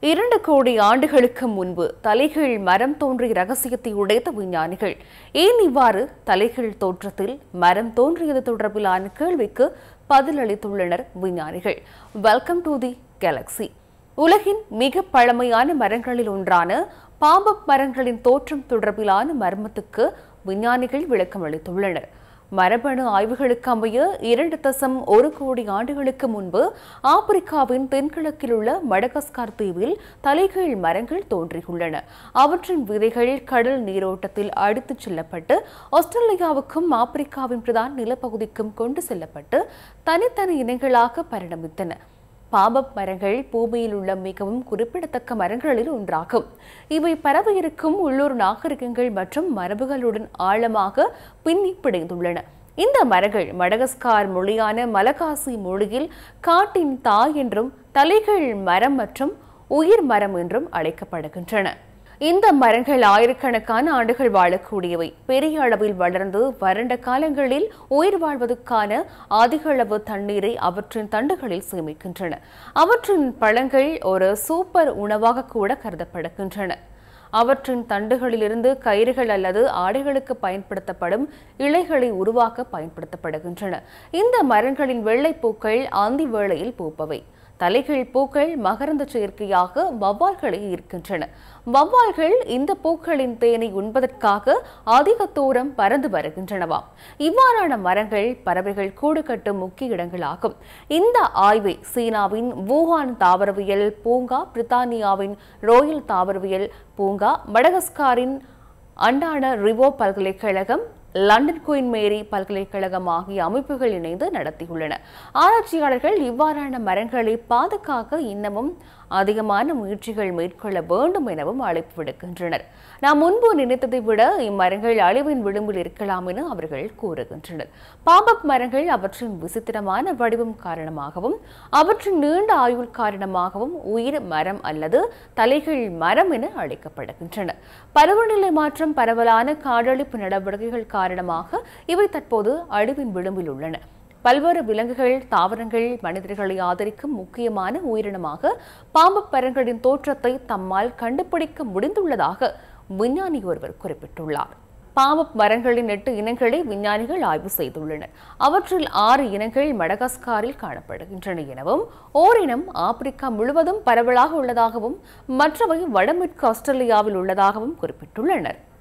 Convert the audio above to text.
இரண்டு கோடி ஆண்டுகளுக்கு முன்பு தலைகீழ் மரம் தோன்றிய ரகசியத்தை உடைத்த விஞ்ஞானிகள் ஏன் இவ்வாறு தலைகீழ் தோற்றத்தில் மரம் தோன்றியது தொடர்பிலான கேள்விக்கு பதிலளித்துள்ளனர் விஞ்ஞானிகள் வெல்கம் டு தி கேலக்சி உலகின் மிக பழமையான மரங்களில் ஒன்றான பாம்பப் மரங்களின் தோற்றம் தொடர்பிலான மர்மத்துக்கு விஞ்ஞானிகள் விளக்கம் அளித்துள்ளனர் மரபணு ஆய்வுகளுக்கு அமைய இரண்டு தசம் ஒரு கோடி ஆண்டுகளுக்கு முன்பு ஆப்பிரிக்காவின் தென்கிழக்கில் உள்ள மடகஸ்கார் தீவில் தலைகீழ் மரங்கள் தோன்றியுள்ளன அவற்றின் விதைகள் கடல் நீரோட்டத்தில் அடித்துச் செல்லப்பட்டு ஆஸ்திரேலியாவுக்கும் ஆப்பிரிக்காவின் பிரதான நிலப்பகுதிக்கும் கொண்டு செல்லப்பட்டு தனித்தனி இனங்களாக பரிணமித்தன பாம்பப் மரங்கள் பூமியில் உள்ள மிகவும் குறிப்பிடத்தக்க மரங்களில் ஒன்றாகும் இவை பரவியிருக்கும் உள்ளூர் நாகரிகங்கள் மற்றும் மரபுகளுடன் ஆழமாக பின்னி பிணைந்துள்ளன இந்த மரங்கள் மடகஸ்கார் மொழியான மலகாசி மொழியில் காட்டின் தாய் என்றும் தலைகள் மரம் மற்றும் உயிர் மரம் என்றும் அழைக்கப்படுகின்றன இந்த மரங்கள் ஆயிரக்கணக்கான ஆண்டுகள் வாழக்கூடியவை பெரிய அளவில் வளர்ந்து வறண்ட காலங்களில் உயிர் வாழ்வதற்கான அதிக அளவு தண்ணீரை அவற்றின் தண்டுகளில் சேமிக்கின்றன அவற்றின் பழங்கள் ஒரு சூப்பர் உணவாக கூட கருதப்படுகின்றன அவற்றின் தண்டுகளிலிருந்து கயிறுகள் அல்லது ஆடைகளுக்கு பயன்படுத்தப்படும் இலைகளை உருவாக்க பயன்படுத்தப்படுகின்றன இந்த மரங்களின் வெள்ளைப்பூக்கள் ஆந்தி வேளையில் பூப்பவை தலைகீழ் பூக்கள் மகரந்த சேர்க்கையாக வவ்வால்களை ஈர்க்கின்றன வவ்வால்கள் இந்த பூக்களின் தேனை உண்பதற்காக அதிக தூரம் பறந்து வருகின்றனவாம் இவ்வாறான மரங்கள் பறவைகள் கூடு கட்டும் முக்கிய இடங்களாகும் இந்த ஆய்வை சீனாவின் வூஹான் தாவரவியல் பூங்கா பிரித்தானியாவின் ரோயல் தாவரவியல் பூங்கா மடகஸ்காரின் அண்டான ரிவோ பல்கலைக்கழகம் லண்டன் குயின் மேரி பல்கலைக்கழகம் ஆகிய அமைப்புகள் இணைந்து நடத்தியுள்ளன ஆராய்ச்சியாளர்கள் இவ்வாறான மரங்களை பாதுகாக்க இன்னமும் அதிகமான முயற்சிகள் மேற்கொள்ள வேண்டும் எனவும் அழைப்பு விடுக்கின்றனர் நாம் முன்பு நினைத்ததை விட இம்மரங்கள் அழிவின் விளிம்பில் இருக்கலாம் என அவர்கள் கூறுகின்றனர் பாம்பப் மரங்கள் அவற்றின் விசித்திரமான வடிவம் காரணமாகவும் அவற்றின் நீண்ட ஆயுள் காரணமாகவும் உயிர் மரம் அல்லது தலைகள் மரம் என அழைக்கப்படுகின்றன பருவநிலை மாற்றம் பரவலான காடழிப்பு நடவடிக்கைகள் காரணமாக இவை தற்போது அழிவின் விளிம்பில் உள்ளன பல்வேறு விலங்குகள் தாவரங்கள் மனிதர்களை ஆதரிக்கும் முக்கியமான உயிரினமாக பாம்பு பரங்களின் தோற்றத்தை தம்மால் கண்டுபிடிக்க முடிந்துள்ளதாக விஞ்ஞானி ஒருவர் குறிப்பிட்டுள்ளார் பாம்பு மரங்களின் எட்டு இனங்களை விஞ்ஞானிகள் ஆய்வு செய்துள்ளனர் அவற்றில் ஆறு இனங்கள் மடகாஸ்காரில் காணப்படுகின்றன எனவும் ஓரினம் ஆப்பிரிக்கா முழுவதும் பரவலாக உள்ளதாகவும் மற்றவை வடமேற்கு ஆஸ்திரேலியாவில் உள்ளதாகவும் குறிப்பிட்டுள்ளனர்